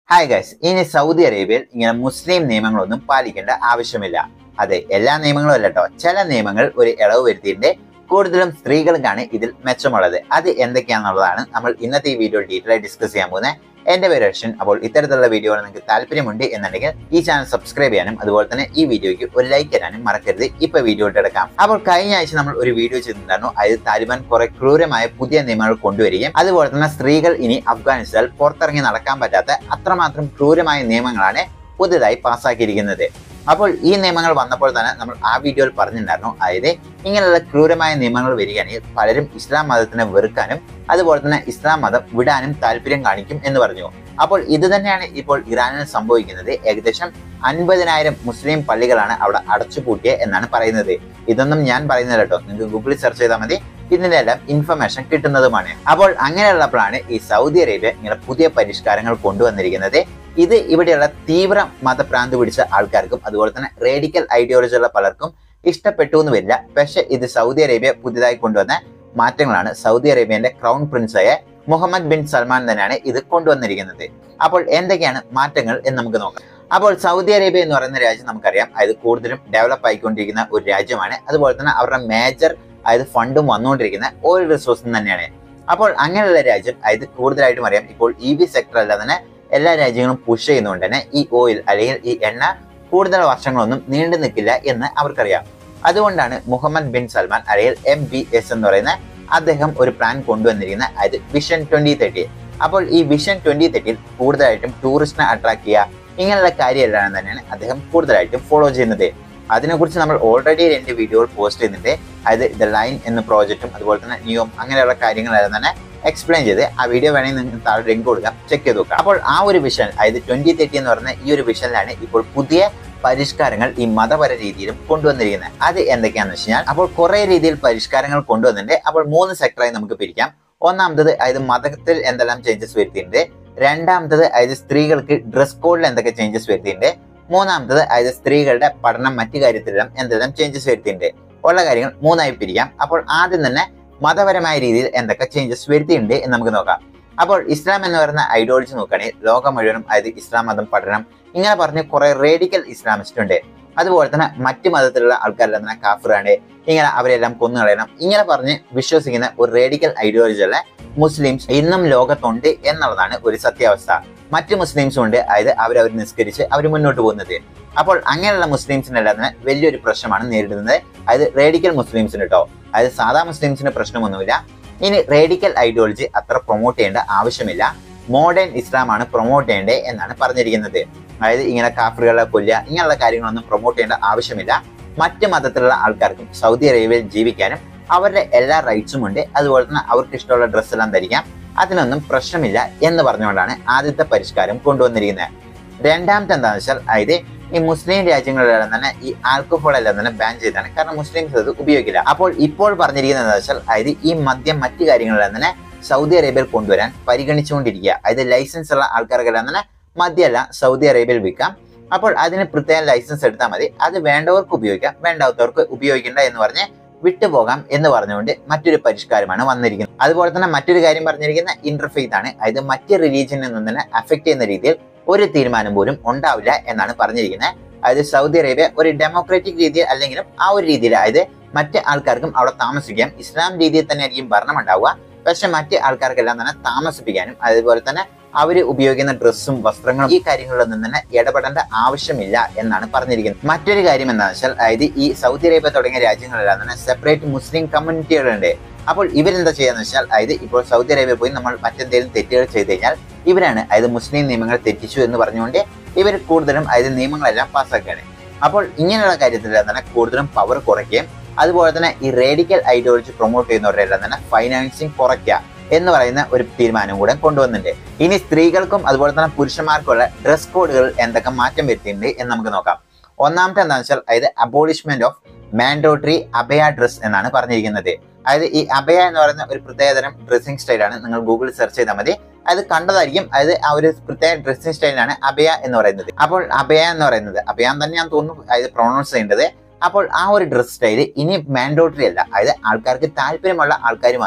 hi guys ഇനി Saudi അറേബ്യയിൽ ഇങ്ങനെ മുസ്ലിം നിയമങ്ങളൊന്നും പാലിക്കേണ്ട ആവശ്യമില്ല അതെ എല്ലാ നിയമങ്ങളും അല്ല കേട്ടോ ചില നിയമങ്ങൾ ഒരു ഇളവ് വരുത്തിയിട്ടുണ്ട് കൂടുതലും സ്ത്രീകൾക്കാണ് ഇതിൽ മെച്ചമുള്ളത് അത് എന്തൊക്കെയാണെന്നുള്ളതാണ് നമ്മൾ ഇന്നത്തെ ഈ വീഡിയോ ഡീറ്റെയിൽ ആയി ഡിസ്കസ് ചെയ്യാൻ പോകുന്നത് എന്റെ പേര് അർഷൻ അപ്പോൾ ഇത്തരത്തിലുള്ള വീഡിയോകൾ നിങ്ങൾക്ക് താല്പര്യമുണ്ട് എന്നുണ്ടെങ്കിൽ ഈ ചാനൽ സബ്സ്ക്രൈബ് ചെയ്യാനും അതുപോലെ തന്നെ ഈ വീഡിയോയ്ക്ക് ഒരു ലൈക്ക് തരാനും മറക്കരുത് ഇപ്പൊ വീഡിയോ എടുക്കാം അപ്പോൾ കഴിഞ്ഞ ആഴ്ച നമ്മൾ ഒരു വീഡിയോ ചെയ്തിട്ടുണ്ടായിരുന്നു അതിൽ താലിബാൻ കുറെ ക്രൂരമായ പുതിയ നിയമങ്ങൾ കൊണ്ടുവരികയും അതുപോലെ തന്നെ സ്ത്രീകൾ ഇനി അഫ്ഗാനിസ്ഥാനിൽ പുറത്തിറങ്ങി നടക്കാൻ പറ്റാത്ത അത്രമാത്രം ക്രൂരമായ നിയമങ്ങളാണ് പുതുതായി പാസ്സാക്കിയിരിക്കുന്നത് അപ്പോൾ ഈ നിയമങ്ങൾ വന്നപ്പോൾ തന്നെ നമ്മൾ ആ വീഡിയോയിൽ പറഞ്ഞിട്ടുണ്ടായിരുന്നു അതായത് ഇങ്ങനെയുള്ള ക്രൂരമായ നിയമങ്ങൾ വരികയാണെങ്കിൽ പലരും ഇസ്ലാം മതത്തിനെ വെറുക്കാനും അതുപോലെ തന്നെ ഇസ്ലാം മതം വിടാനും താല്പര്യം കാണിക്കും എന്ന് പറഞ്ഞു അപ്പോൾ ഇത് തന്നെയാണ് ഇപ്പോൾ ഇറാനിൽ സംഭവിക്കുന്നത് ഏകദേശം അൻപതിനായിരം മുസ്ലിം പള്ളികളാണ് അവിടെ അടച്ചുപൂട്ടിയത് എന്നാണ് പറയുന്നത് ഇതൊന്നും ഞാൻ പറയുന്നില്ല കേട്ടോ നിങ്ങൾക്ക് ഗൂഗിളിൽ സെർച്ച് ചെയ്താൽ മതി ഇതിന്റെ എല്ലാം ഇൻഫർമേഷൻ കിട്ടുന്നതുമാണ് അപ്പോൾ അങ്ങനെയുള്ളപ്പോഴാണ് ഈ സൗദി അറേബ്യ ഇങ്ങനെ പുതിയ പരിഷ്കാരങ്ങൾ കൊണ്ടുവന്നിരിക്കുന്നത് ഇത് ഇവിടെയുള്ള തീവ്ര മതഭ്രാന്ത് പിടിച്ച ആൾക്കാർക്കും അതുപോലെ തന്നെ റേഡിക്കൽ ഐഡിയോളജി ഉള്ള പലർക്കും ഇഷ്ടപ്പെട്ടു എന്ന് വരില്ല പക്ഷെ ഇത് സൗദി അറേബ്യ പുതിയതായി കൊണ്ടുവന്ന മാറ്റങ്ങളാണ് സൗദി അറേബ്യന്റെ ക്രൗൺ പ്രിൻസായ മുഹമ്മദ് ബിൻ സൽമാൻ തന്നെയാണ് ഇത് കൊണ്ടുവന്നിരിക്കുന്നത് അപ്പോൾ എന്തൊക്കെയാണ് മാറ്റങ്ങൾ എന്ന് നമുക്ക് നോക്കാം അപ്പോൾ സൗദി അറേബ്യ എന്ന് പറയുന്ന രാജ്യം നമുക്കറിയാം അത് കൂടുതലും ഡെവലപ്പ് ആയിക്കൊണ്ടിരിക്കുന്ന ഒരു രാജ്യമാണ് അതുപോലെ തന്നെ അവരുടെ മേജർ അതായത് ഫണ്ടും വന്നുകൊണ്ടിരിക്കുന്ന ഓയിൽ റിസോഴ്സും തന്നെയാണ് അപ്പോൾ അങ്ങനെയുള്ള രാജ്യം അതായത് കൂടുതലായിട്ടും അറിയാം ഇപ്പോൾ ഇ വി സെക്ടർ അല്ലാതെ തന്നെ എല്ലാ രാജ്യങ്ങളും പുഷ് ചെയ്യുന്നതുകൊണ്ട് തന്നെ ഈ ഓയിൽ അല്ലെങ്കിൽ ഈ എണ്ണ കൂടുതൽ വർഷങ്ങളൊന്നും നീണ്ടു നിൽക്കില്ല എന്ന് അവർക്കറിയാം അതുകൊണ്ടാണ് മുഹമ്മദ് ബിൻ സൽമാൻ അല്ലെങ്കിൽ എം ബി എസ് എന്ന് പറയുന്ന അദ്ദേഹം ഒരു പ്ലാൻ കൊണ്ടുവന്നിരിക്കുന്ന അതായത് വിഷൻ ട്വന്റി തേർട്ടി അപ്പോൾ ഈ വിഷൻ ട്വന്റി തേർട്ടിയിൽ കൂടുതലായിട്ടും ടൂറിസ്റ്റിനെ അട്രാക്ട് ചെയ്യുക ഇങ്ങനെയുള്ള കാര്യമെല്ലാം തന്നെയാണ് അദ്ദേഹം കൂടുതലായിട്ടും ഫോളോ ചെയ്യുന്നത് അതിനെക്കുറിച്ച് നമ്മൾ ഓൾറെഡി രണ്ട് വീഡിയോകൾ പോസ്റ്റ് ചെയ്യുന്നുണ്ട് അതായത് ദ ലൈൻ എന്ന പ്രോജക്റ്റും അതുപോലെ തന്നെ നിയോം അങ്ങനെയുള്ള കാര്യങ്ങളെല്ലാം തന്നെ എക്സ്പ്ലെയിൻ ചെയ്ത് ആ വീഡിയോ വേണമെങ്കിൽ നിങ്ങൾക്ക് താഴെ ലിങ്ക് കൊടുക്കാം ചെക്ക് ചെയ്ത് നോക്കാം അപ്പോൾ ആ ഒരു വിഷൻ അതായത് ട്വന്റി തേർട്ടി എന്ന് പറയുന്ന ഈ ഒരു വിഷനിലാണ് ഇപ്പോൾ പുതിയ പരിഷ്കാരങ്ങൾ ഈ മതപര രീതിയിലും കൊണ്ടുവന്നിരിക്കുന്നത് അത് എന്തൊക്കെയാണെന്ന് വെച്ച് കഴിഞ്ഞാൽ അപ്പോൾ കുറെ രീതിയിൽ പരിഷ്കാരങ്ങൾ കൊണ്ടുവന്നിട്ടുണ്ട് അപ്പോൾ മൂന്ന് സെക്ടറായി നമുക്ക് പിരിക്കാം ഒന്നാമത്തത് അതായത് മതത്തിൽ എന്തെല്ലാം ചേഞ്ചസ് വരുത്തിയിട്ടുണ്ട് രണ്ടാമത്തത് അതായത് സ്ത്രീകൾക്ക് ഡ്രസ് കോഡിൽ എന്തൊക്കെ ചേഞ്ചസ് വരുത്തിയിട്ടുണ്ട് മൂന്നാമത്തത് അതായത് സ്ത്രീകളുടെ പഠനം മറ്റു കാര്യത്തിലെല്ലാം എന്തെല്ലാം ചേഞ്ചസ് വരുത്തിയിട്ടുണ്ട് ഉള്ള കാര്യങ്ങൾ മൂന്നായി പിരിക്കാം അപ്പോൾ ആദ്യം തന്നെ മതപരമായ രീതിയിൽ എന്തൊക്കെ ചേഞ്ചസ് വരുത്തിയിട്ടുണ്ട് എന്ന് നമുക്ക് നോക്കാം അപ്പോൾ ഇസ്ലാം എന്ന് പറയുന്ന ഐഡിയോളജി നോക്കുകയാണെങ്കിൽ ലോകം മുഴുവനും അതായത് ഇസ്ലാം മതം പഠനം ഇങ്ങനെ പറഞ്ഞ് കുറെ റേഡിക്കൽ ഇസ്ലാമിസ്റ്റ് ഉണ്ട് അതുപോലെ തന്നെ മറ്റു മതത്തിലുള്ള ആൾക്കാരെല്ലാം തന്നെ കാഫിറാണ് ഇങ്ങനെ അവരെല്ലാം കൊന്നുകളയണം ഇങ്ങനെ പറഞ്ഞ് വിശ്വസിക്കുന്ന ഒരു റേഡിക്കൽ ഐഡിയോളജി ഉള്ള മുസ്ലിംസ് ഇന്നും ലോകത്തുണ്ട് എന്നുള്ളതാണ് ഒരു സത്യാവസ്ഥ മറ്റു മുസ്ലിംസും ഉണ്ട് അതായത് അവരവർ നിസ്കരിച്ച് അവർ മുന്നോട്ട് പോകുന്നത് അപ്പോൾ അങ്ങനെയുള്ള മുസ്ലിംസിനെല്ലാം തന്നെ വലിയൊരു പ്രശ്നമാണ് നേരിടുന്നത് അതായത് റേഡിക്കൽ മുസ്ലിംസിന് കേട്ടോ അതായത് സാധാ മുസ്ലിംസിന് പ്രശ്നമൊന്നുമില്ല ഇനി റേഡിക്കൽ ഐഡിയോളജി അത്ര പ്രൊമോട്ട് ചെയ്യേണ്ട ആവശ്യമില്ല മോഡേൺ ഇസ്ലാമാണ് പ്രൊമോട്ട് ചെയ്യേണ്ടത് എന്നാണ് പറഞ്ഞിരിക്കുന്നത് അതായത് ഇങ്ങനെ കാഫറുകളെ കൊല്ലുക ഇങ്ങനെയുള്ള കാര്യങ്ങളൊന്നും പ്രൊമോട്ട് ചെയ്യേണ്ട ആവശ്യമില്ല മറ്റ് മതത്തിലുള്ള ആൾക്കാർക്കും സൗദി അറേബ്യയിൽ ജീവിക്കാനും അവരുടെ എല്ലാ റൈറ്റ്സും ഉണ്ട് അതുപോലെ തന്നെ അവർക്ക് ഇഷ്ടമുള്ള ഡ്രസ്സ് എല്ലാം ധരിക്കാം അതിനൊന്നും പ്രശ്നമില്ല എന്ന് പറഞ്ഞുകൊണ്ടാണ് ആദ്യത്തെ പരിഷ്കാരം കൊണ്ടുവന്നിരിക്കുന്നത് രണ്ടാമത്തെ എന്താണെന്ന് വെച്ചാൽ അതായത് ഈ മുസ്ലിം രാജ്യങ്ങളിലെല്ലാം തന്നെ ഈ ആൽക്കഹോൾ എല്ലാം തന്നെ ബാൻ ചെയ്താണ് കാരണം മുസ്ലിംസ് അത് ഉപയോഗിക്കില്ല അപ്പോൾ ഇപ്പോൾ പറഞ്ഞിരിക്കുന്നത് എന്താ വെച്ചാൽ അതായത് ഈ മദ്യം മറ്റു കാര്യങ്ങളെല്ലാം തന്നെ സൗദി അറേബ്യയിൽ കൊണ്ടുവരാൻ പരിഗണിച്ചുകൊണ്ടിരിക്കുക അതായത് ലൈസൻസ് ഉള്ള ആൾക്കാർക്കെല്ലാം തന്നെ മദ്യമല്ല സൗദി അറേബ്യയിൽ വിൽക്കാം അപ്പോൾ അതിന് പ്രത്യേക ലൈസൻസ് എടുത്താൽ മതി അത് വേണ്ടവർക്ക് ഉപയോഗിക്കാം വേണ്ടാത്തവർക്ക് ഉപയോഗിക്കേണ്ട എന്ന് പറഞ്ഞ് വിട്ടുപോകാം എന്ന് പറഞ്ഞുകൊണ്ട് മറ്റൊരു പരിഷ്കാരമാണ് വന്നിരിക്കുന്നത് അതുപോലെ തന്നെ മറ്റൊരു കാര്യം പറഞ്ഞിരിക്കുന്ന ഇന്റർഫെയ്ത്ത് ആണ് അതായത് മറ്റ് റിലീജിയനിൽ നിന്ന് തന്നെ അഫക്ട് ചെയ്യുന്ന രീതിയിൽ ഒരു തീരുമാനം പോലും ഉണ്ടാവില്ല എന്നാണ് പറഞ്ഞിരിക്കുന്നത് അതായത് സൗദി അറേബ്യ ഒരു ഡെമോക്രാറ്റിക് രീതിയിൽ അല്ലെങ്കിലും ആ ഒരു രീതിയിൽ അതായത് മറ്റ് ആൾക്കാർക്കും അവിടെ താമസിക്കാം ഇസ്ലാം രീതിയിൽ തന്നെ ആയിരിക്കും ഭരണം ഉണ്ടാവുക പക്ഷെ മറ്റ് ആൾക്കാർക്കെല്ലാം തന്നെ താമസിപ്പിക്കാനും അതുപോലെ തന്നെ അവർ ഉപയോഗിക്കുന്ന ഡ്രസ്സും വസ്ത്രങ്ങളും ഈ കാര്യങ്ങളിലൊന്നും തന്നെ ഇടപെടേണ്ട ആവശ്യമില്ല എന്നാണ് പറഞ്ഞിരിക്കുന്നത് മറ്റൊരു കാര്യം എന്താണെന്ന് വെച്ചാൽ അതായത് ഈ സൗദി അറേബ്യ തുടങ്ങിയ രാജ്യങ്ങളെല്ലാം തന്നെ സെപ്പറേറ്റ് മുസ്ലിം കമ്മ്യൂണിറ്റികളുണ്ട് അപ്പോൾ ഇവരെന്താ ചെയ്യാന്ന് വെച്ചാൽ അതായത് ഇപ്പോൾ സൗദി അറേബ്യ പോയി നമ്മൾ മറ്റെന്തെങ്കിലും തെറ്റുകൾ ചെയ്തു കഴിഞ്ഞാൽ ഇവരാണ് അതായത് മുസ്ലിം നിയമങ്ങൾ തെറ്റിച്ചു എന്ന് പറഞ്ഞുകൊണ്ട് ഇവർ കൂടുതലും അതായത് നിയമങ്ങളെല്ലാം പാസ്സാക്കുകയാണ് അപ്പോൾ ഇങ്ങനെയുള്ള കാര്യത്തിൽ തന്നെ കൂടുതലും പവർ കുറയ്ക്കുകയും അതുപോലെ തന്നെ ഈ റേഡിക്കൽ ഐഡിയോളജി പ്രൊമോട്ട് ചെയ്യുന്നവരെല്ലാം തന്നെ ഫൈനാൻസിങ് കുറയ്ക്കുക എന്ന് പറയുന്ന ഒരു തീരുമാനം കൂടെ കൊണ്ടുവന്നിട്ടുണ്ട് ഇനി സ്ത്രീകൾക്കും അതുപോലെ തന്നെ പുരുഷന്മാർക്കുള്ള ഡ്രസ് കോഡുകൾ എന്തൊക്കെ മാറ്റം വരുത്തിയിട്ടുണ്ട് എന്ന് നമുക്ക് നോക്കാം ഒന്നാമത്തെ എന്താണെന്ന് വെച്ചാൽ അതായത് abolishment of mandatory abaya dress എന്നാണ് പറഞ്ഞിരിക്കുന്നത് അതായത് ഈ അഭയ എന്ന് പറയുന്ന ഒരു പ്രത്യേകതരം ഡ്രസ്സിംഗ് സ്റ്റൈലാണ് നിങ്ങൾ ഗൂഗിളിൽ സെർച്ച് ചെയ്താൽ മതി അത് കണ്ടതായിരിക്കും അതായത് ആ ഒരു പ്രത്യേക ഡ്രസ്സിംഗ് സ്റ്റൈലാണ് അഭയ എന്ന് പറയുന്നത് അപ്പോൾ അഭയ എന്ന് പറയുന്നത് അഭയ എന്ന് തന്നെ ഞാൻ തോന്നുന്നു അതായത് പ്രൊണൗൺസ് ചെയ്യേണ്ടത് അപ്പോൾ ആ ഒരു ഡ്രസ് സ്റ്റൈൽ ഇനി മാൻഡോട്ടറി അല്ല അതായത് ആൾക്കാർക്ക് താല്പര്യമുള്ള ആൾക്കാർ മാത്രം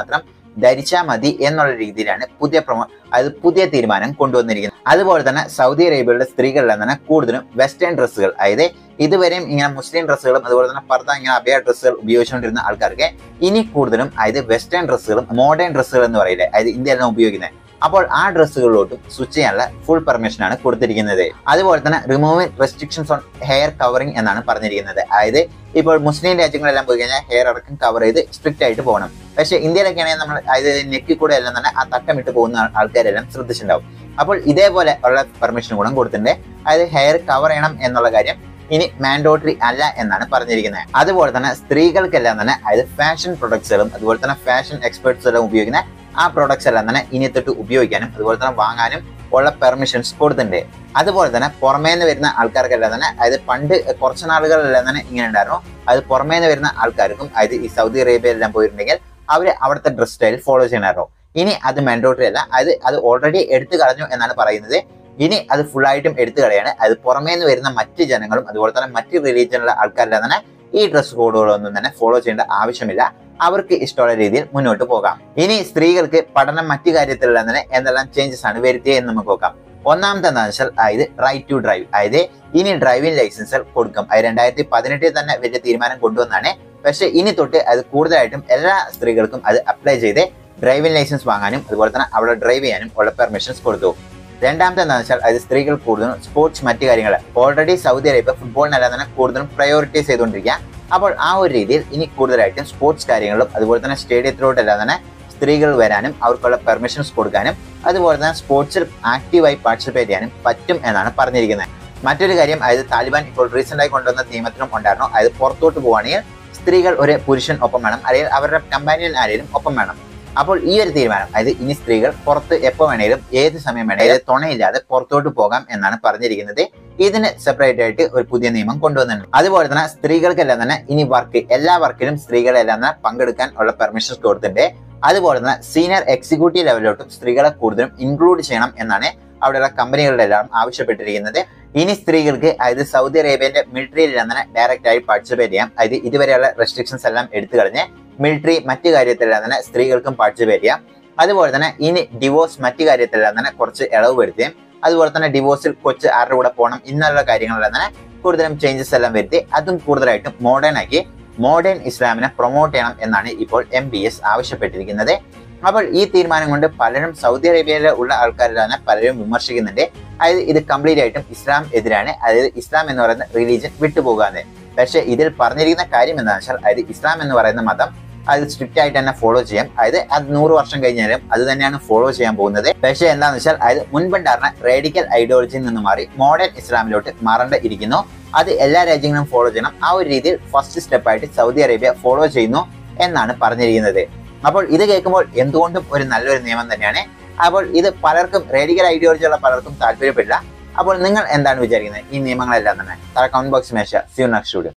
ധരിച്ചാൽ മതി എന്നുള്ള രീതിയിലാണ് പുതിയ പ്രൊമോ അത് പുതിയ തീരുമാനം കൊണ്ടുവന്നിരിക്കുന്നത് അതുപോലെ തന്നെ സൗദി അറേബ്യയുടെ സ്ത്രീകളിൽ തന്നെ കൂടുതലും വെസ്റ്റേൺ ഡ്രസ്സുകൾ അതായത് ഇതുവരെയും ഇങ്ങനെ മുസ്ലിം ഡ്രസ്സുകളും അതുപോലെ തന്നെ പർദ്ദ ഇങ്ങനെ അഭയ ഡ്രസ്സുകൾ ഉപയോഗിച്ചുകൊണ്ടിരുന്ന ആൾക്കാർക്ക് ഇനി കൂടുതലും അതായത് വെസ്റ്റേൺ ഡ്രസ്സുകളും മോഡേൺ ഡ്രസ്സുകൾ എന്ന് പറയില്ലേ അതായത് ഇന്ത്യയിലെല്ലാം ഉപയോഗിക്കുന്നത് അപ്പോൾ ആ ഡ്രസ്സുകളിലോട്ടും സ്വിച്ച് ചെയ്യാനുള്ള ഫുൾ പെർമിഷൻ ആണ് കൊടുത്തിരിക്കുന്നത് അതുപോലെ തന്നെ removing restrictions on hair covering എന്നാണ് പറഞ്ഞിരിക്കുന്നത് അതായത് ഇപ്പോൾ മുസ്ലിം രാജ്യങ്ങളെല്ലാം പോയി കഴിഞ്ഞാൽ ഹെയർ അടക്കം കവർ ചെയ്ത് സ്ട്രിക്റ്റ് ആയിട്ട് പോകണം പക്ഷേ ഇന്ത്യയിലൊക്കെ ആണെങ്കിൽ നമ്മൾ അതായത് നെക്കി കൂടെ എല്ലാം തന്നെ ആ തട്ടമിട്ട് പോകുന്ന ആൾക്കാരെല്ലാം ശ്രദ്ധിച്ചിട്ടുണ്ടാവും അപ്പോൾ ഇതേപോലെ ഉള്ള പെർമിഷൻ കൂടെ കൊടുത്തിട്ടുണ്ട് അതായത് ഹെയർ കവർ ചെയ്യണം എന്നുള്ള കാര്യം ഇനി മാൻഡോട്ടറി അല്ല എന്നാണ് പറഞ്ഞിരിക്കുന്നത് അതുപോലെ തന്നെ സ്ത്രീകൾക്കെല്ലാം തന്നെ അതായത് ഫാഷൻ പ്രൊഡക്ട്സുകളും അതുപോലെ തന്നെ ഫാഷൻ എക്സ്പെർട്സ് എല്ലാം ഉപയോഗിക്കുന്ന ആ പ്രൊഡക്ട്സ് എല്ലാം തന്നെ ഇനി തൊട്ട് ഉപയോഗിക്കാനും അതുപോലെ തന്നെ വാങ്ങാനും ഉള്ള പെർമിഷൻസ് കൊടുത്തിട്ടുണ്ട് അതുപോലെ തന്നെ പുറമേ നിന്ന് വരുന്ന ആൾക്കാർക്കെല്ലാം തന്നെ അതായത് പണ്ട് കുറച്ച് നാളുകളെല്ലാം തന്നെ ഇങ്ങനെ ഉണ്ടായിരുന്നു അത് പുറമേ നിന്ന് വരുന്ന ആൾക്കാർക്കും അതായത് ഈ സൗദി അറേബ്യയിലെല്ലാം പോയിട്ടുണ്ടെങ്കിൽ അവർ അവിടുത്തെ ഡ്രസ് സ്റ്റൈൽ ഫോളോ ചെയ്യണമായിരുന്നു ഇനി അത് മാൻഡോട്ടറി അല്ല അത് അത് ഓൾറെഡി എടുത്തു കളഞ്ഞു എന്നാണ് പറയുന്നത് ഇനി അത് full ആയിട്ടും എടുത്തു കളയാണ് അത് പുറമേ നിന്ന് വരുന്ന മറ്റ് ജനങ്ങളും അതുപോലെ തന്നെ മറ്റ് റിലീജിയനിലുള്ള ആൾക്കാരെല്ലാം തന്നെ ഈ ഡ്രസ് കോഡുകളൊന്നും തന്നെ ഫോളോ ചെയ്യേണ്ട ആവശ്യമില്ല അവർക്ക് ഇഷ്ടമുള്ള രീതിയിൽ മുന്നോട്ട് പോകാം ഇനി സ്ത്രീകൾക്ക് പഠനം മറ്റു കാര്യത്തിലെല്ലാം തന്നെ എന്തെല്ലാം ചേഞ്ചസ് ആണ് വരുത്തിയത് എന്ന് നമുക്ക് നോക്കാം ഒന്നാമത്തെ എന്താണെന്ന് വെച്ചാൽ അതായത് റൈറ്റ് ടു ഡ്രൈവ് അതായത് ഇനി ഡ്രൈവിംഗ് ലൈസൻസ് കൊടുക്കും അത് രണ്ടായിരത്തി പതിനെട്ടിൽ തന്നെ വലിയ തീരുമാനം കൊണ്ടുവന്നാണ് പക്ഷെ ഇനി തൊട്ട് അത് കൂടുതലായിട്ടും എല്ലാ സ്ത്രീകൾക്കും അത് അപ്ലൈ ചെയ്ത് ഡ്രൈവിംഗ് ലൈസൻസ് വാങ്ങാനും അതുപോലെ തന്നെ അവിടെ ഡ്രൈവ് ചെയ്യാനും ഉള്ള പെർമിഷൻസ് കൊടുത്തു രണ്ടാമത്തെ എന്താണെന്ന് വെച്ചാൽ അത് സ്ത്രീകൾ കൂടുതലും സ്പോർട്സ് മറ്റു കാര്യങ്ങൾ ഓൾറെഡി സൗദി അറേബ്യ ഫുട്ബോളിനെല്ലാം തന്നെ കൂടുതലും പ്രയോറിറ്റൈസ് ചെയ്തുകൊണ്ടിരിക്കുക അപ്പോൾ ആ ഒരു രീതിയിൽ ഇനി കൂടുതലായിട്ടും സ്പോർട്സ് കാര്യങ്ങളും അതുപോലെ തന്നെ സ്റ്റേഡിയത്തിലോട്ടെല്ലാം തന്നെ സ്ത്രീകൾ വരാനും അവർക്കുള്ള പെർമിഷൻസ് കൊടുക്കാനും അതുപോലെ തന്നെ സ്പോർട്സിൽ ആക്റ്റീവായി പാർട്ടിസിപ്പേറ്റ് ചെയ്യാനും പറ്റും എന്നാണ് പറഞ്ഞിരിക്കുന്നത് മറ്റൊരു കാര്യം അതായത് താലിബാൻ ഇപ്പോൾ റീസെന്റ് ആയി കൊണ്ടുവന്ന നിയമത്തിലും ഉണ്ടായിരുന്നു അതായത് പുറത്തോട്ട് പോവുകയാണെങ്കിൽ സ്ത്രീകൾ ഒരു പുരുഷൻ ഒപ്പം വേണം അല്ലെങ്കിൽ അവരുടെ കമ്പാനിയൻ ആരെങ്കിലും ഒപ്പം വേണം അപ്പോൾ ഈ ഒരു തീരുമാനം അതായത് ഇനി സ്ത്രീകൾ പുറത്ത് എപ്പോൾ വേണേലും ഏത് സമയം വേണേലും തുണയില്ലാതെ പുറത്തോട്ട് പോകാം എന്നാണ് പറഞ്ഞിരിക്കുന്നത് ഇതിന് സെപ്പറേറ്റ് ആയിട്ട് ഒരു പുതിയ നിയമം കൊണ്ടുവന്നിട്ടുണ്ട് അതുപോലെ തന്നെ സ്ത്രീകൾക്കെല്ലാം തന്നെ ഇനി വർക്ക് എല്ലാ വർക്കിലും സ്ത്രീകളെല്ലാം തന്നെ പങ്കെടുക്കാൻ ഉള്ള പെർമിഷൻസ് കൊടുത്തിട്ടുണ്ട് അതുപോലെ തന്നെ സീനിയർ എക്സിക്യൂട്ടീവ് ലെവലിലോട്ടും സ്ത്രീകളെ കൂടുതലും ഇൻക്ലൂഡ് ചെയ്യണം എന്നാണ് അവിടെയുള്ള കമ്പനികളുടെ എല്ലാം ആവശ്യപ്പെട്ടിരിക്കുന്നത് ഇനി സ്ത്രീകൾക്ക് അതായത് സൗദി അറേബ്യന്റെ മിലിറ്ററിയിൽ തന്നെ ഡയറക്റ്റ് ആയി പാർട്ടിസിപ്പേറ്റ് ചെയ്യാം അതായത് ഇതുവരെയുള്ള റെസ്ട്രിക്ഷൻസ് എല്ലാം എടുത്തു കളഞ്ഞ് മിലിറ്ററി മറ്റു കാര്യത്തിലെല്ലാം തന്നെ സ്ത്രീകൾക്കും പാർട്ടിസിപ്പേറ്റ് ചെയ്യാം അതുപോലെ തന്നെ ഇനി ഡിവോഴ്സ് മറ്റു കാര്യത്തിലെല്ലാം തന്നെ കുറച്ച് ഇളവ് വരുത്തുകയും അതുപോലെ തന്നെ ഡിവോഴ്സിൽ കൊച്ച് ആരുടെ കൂടെ പോകണം എന്നുള്ള കാര്യങ്ങളെല്ലാം തന്നെ കൂടുതലും ചേഞ്ചസ് എല്ലാം വരുത്തി അതും കൂടുതലായിട്ടും മോഡേൺ ആക്കി മോഡേൺ ഇസ്ലാമിനെ പ്രൊമോട്ട് ചെയ്യണം എന്നാണ് ഇപ്പോൾ എം ബി എസ് ആവശ്യപ്പെട്ടിരിക്കുന്നത് അപ്പോൾ ഈ തീരുമാനം കൊണ്ട് പലരും സൗദി അറേബ്യയിൽ ഉള്ള ആൾക്കാരെല്ലാം പലരും വിമർശിക്കുന്നുണ്ട് അതായത് ഇത് കംപ്ലീറ്റ് ആയിട്ടും ഇസ്ലാം എതിരാണ് അതായത് ഇസ്ലാം എന്ന് പറയുന്ന റിലീജിയൻ വിട്ടുപോകാന്ന് പക്ഷേ ഇതിൽ പറഞ്ഞിരിക്കുന്ന കാര്യം എന്താണെന്ന് വെച്ചാൽ അതായത് ഇസ്ലാം എന്ന് പറയുന്ന മതം അത് സ്ട്രിക്റ്റ് ആയിട്ട് തന്നെ ഫോളോ ചെയ്യാം അതായത് അത് നൂറ് വർഷം കഴിഞ്ഞാലും അത് തന്നെയാണ് ഫോളോ ചെയ്യാൻ പോകുന്നത് പക്ഷേ എന്താണെന്ന് വെച്ചാൽ അതായത് മുൻപുണ്ടായിരുന്ന റേഡിക്കൽ ഐഡിയോളജിയിൽ നിന്ന് മാറി മോഡേൺ ഇസ്ലാമിലോട്ട് മാറേണ്ട ഇരിക്കുന്നു അത് എല്ലാ രാജ്യങ്ങളും ഫോളോ ചെയ്യണം ആ ഒരു രീതിയിൽ ഫസ്റ്റ് സ്റ്റെപ്പായിട്ട് സൗദി അറേബ്യ ഫോളോ ചെയ്യുന്നു എന്നാണ് പറഞ്ഞിരിക്കുന്നത് അപ്പോൾ ഇത് കേൾക്കുമ്പോൾ എന്തുകൊണ്ടും ഒരു നല്ലൊരു നിയമം തന്നെയാണ് അപ്പോൾ ഇത് പലർക്കും റേഡിക്കൽ ഐഡിയോളജി ഉള്ള പലർക്കും താല്പര്യപ്പെടില്ല അപ്പോൾ നിങ്ങൾ എന്താണ് വിചാരിക്കുന്നത് ഈ നിയമങ്ങളെല്ലാം തന്നെ താഴെ കമന്റ് ബോക്സ് മേശ സിയു നെക്സ്റ്റ് സ്റ്റുഡിയോ